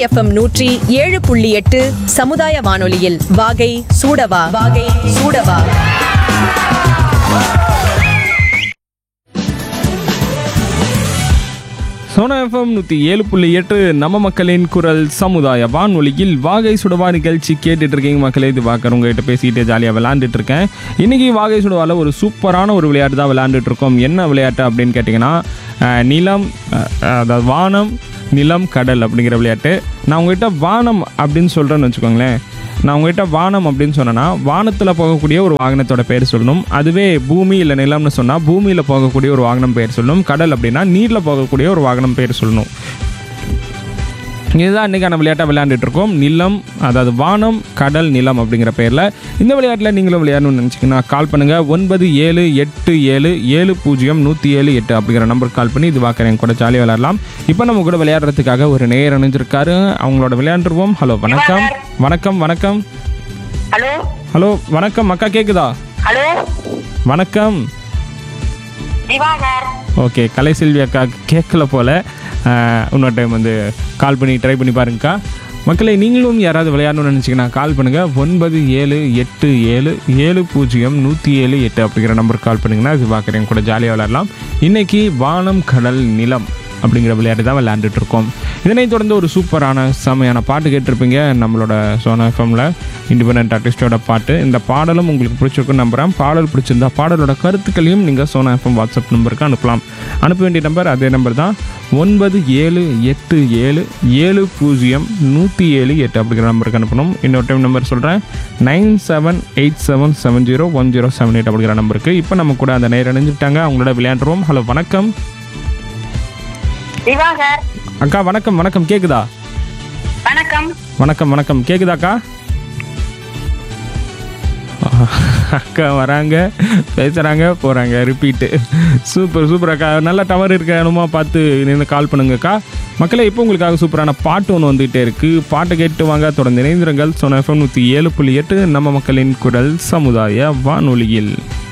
FM நூற்றி ஏழு புள்ளி எட்டு சமுதாய வானொலியில் வாகை சூடவா வாகை சூடவா சோனா எஃப்எம் நூற்றி ஏழு புள்ளி எட்டு நம்ம மக்களின் குரல் சமுதாய வானொலியில் வாகை சுடவா நிகழ்ச்சி கேட்டுட்டு இருக்கீங்க மக்களே இது பார்க்குற உங்ககிட்ட பேசிக்கிட்டு ஜாலியாக விளையாண்டுட்டு இருக்கேன் இன்னைக்கு வாகை சுடவாவில் ஒரு சூப்பரான ஒரு விளையாட்டு தான் விளையாண்டுட்டு இருக்கோம் என்ன விளையாட்டு அப்படின்னு கேட்டிங்கன்னா அஹ், நிலம் அஹ், அதாவது வானம் நிலம் கடல் அப்படிங்கிற விளையாட்டு நான் உங்ககிட்ட வானம் அப்படின்னு சொல்கிறேன்னு வச்சுக்கோங்களேன் நான் உங்ககிட்ட வானம் அப்படின்னு சொன்னேன்னா வானத்தில் போகக்கூடிய ஒரு வாகனத்தோட பேர் சொல்லணும் அதுவே பூமி இல்லை நிலம்னு சொன்னால் பூமியில் போகக்கூடிய ஒரு வாகனம் பேர் சொல்லணும் கடல் அப்படின்னா நீரில் போகக்கூடிய ஒரு வாகனம் பேர் சொல்லணும் இதுதான் இன்றைக்கான விளையாட்டை விளையாண்டுட்டு இருக்கோம் நிலம் அதாவது வானம் கடல் நிலம் அப்படிங்கிற பேரில் இந்த விளையாட்டில் நீங்களும் விளையாடணும்னு நினச்சிங்கன்னா கால் பண்ணுங்கள் ஒன்பது ஏழு எட்டு ஏழு ஏழு பூஜ்ஜியம் நூற்றி ஏழு எட்டு அப்படிங்கிற நம்பருக்கு கால் பண்ணி இது வாக்கிறேன் கூட ஜாலியாக விளையாடலாம் இப்போ நம்ம கூட விளையாடுறதுக்காக ஒரு நேயர் இணைஞ்சிருக்காரு அவங்களோட விளையாண்டுருவோம் ஹலோ வணக்கம் வணக்கம் வணக்கம் ஹலோ ஹலோ வணக்கம் அக்கா கேக்குதா ஹலோ வணக்கம் திவாகர் ஓகே கலைசெல்வி அக்கா கேட்கல போல ஆஹ், இன்னொரு டைம் வந்து கால் பண்ணி ட்ரை பண்ணி பாருங்கக்கா மக்களே நீங்களும் யாராவது விளையாடணும்னு நினச்சிங்கன்னா கால் பண்ணுங்கள் ஒன்பது ஏழு எட்டு ஏழு ஏழு பூஜ்ஜியம் நூற்றி ஏழு எட்டு அப்படிங்கிற நம்பருக்கு கால் பண்ணிங்கன்னா இது பார்க்குறேன் கூட ஜாலியாக விளையாடலாம் இன்னைக்கு வானம் கடல் நிலம் அப்படிங்கிற விளையாட்டு தான் விளையாண்டுட்டு இருக்கோம் இதனைத் தொடர்ந்து ஒரு சூப்பரான செமையான பாட்டு கேட்டிருப்பீங்க நம்மளோட சோனா எஃப்எம்ல இண்டிபெண்ட் ஆர்டிஸ்டோட பாட்டு இந்த பாடலும் உங்களுக்கு பிடிச்சிருக்குன்னு நம்புறேன் பாடல் பிடிச்சிருந்தா பாடலோட கருத்துக்களையும் நீங்கள் சோனா எஃப்எம் வாட்ஸ்அப் நம்பருக்கு அனுப்பலாம் அனுப்ப வேண்டிய நம்பர் அதே நம்பர் தான் ஒன்பது ஏழு எட்டு ஏழு ஏழு பூஜ்ஜியம் நூற்றி ஏழு எட்டு அப்படிங்கிற நம்பருக்கு அனுப்பணும் இன்னொரு டைம் நம்பர் சொல்கிறேன் nine seven eight seven seven zero one zero seven eight அப்படிங்கிற நம்பருக்கு இப்போ நம்ம கூட அந்த நேரம் இணைஞ்சிட்டாங்க அவங்களோட விளையாண்டுருவோம் ஹலோ வணக்கம் திவாகர் அக்கா வணக்கம் வணக்கம் கேக்குதா வணக்கம் வணக்கம் வணக்கம் கேக்குதாக்கா அக்கா வராங்க பேசுகிறாங்க போகிறாங்க ரிப்பீட்டு சூப்பர் சூப்பர் அக்கா நல்ல டவர் இருக்க இடமா பார்த்து நின்று கால் பண்ணுங்கக்கா மக்களே இப்போ உங்களுக்காக சூப்பரான பாட்டு ஒன்று வந்துகிட்டே இருக்குது பாட்டை கேட்டு வாங்க தொடர்ந்து இணைந்திருங்கள் சொன்ன எஃப்எம் நூற்றி ஏழு புள்ளி எட்டு நம்ம மக்களின் குரல் சமுதாய வானொலியில்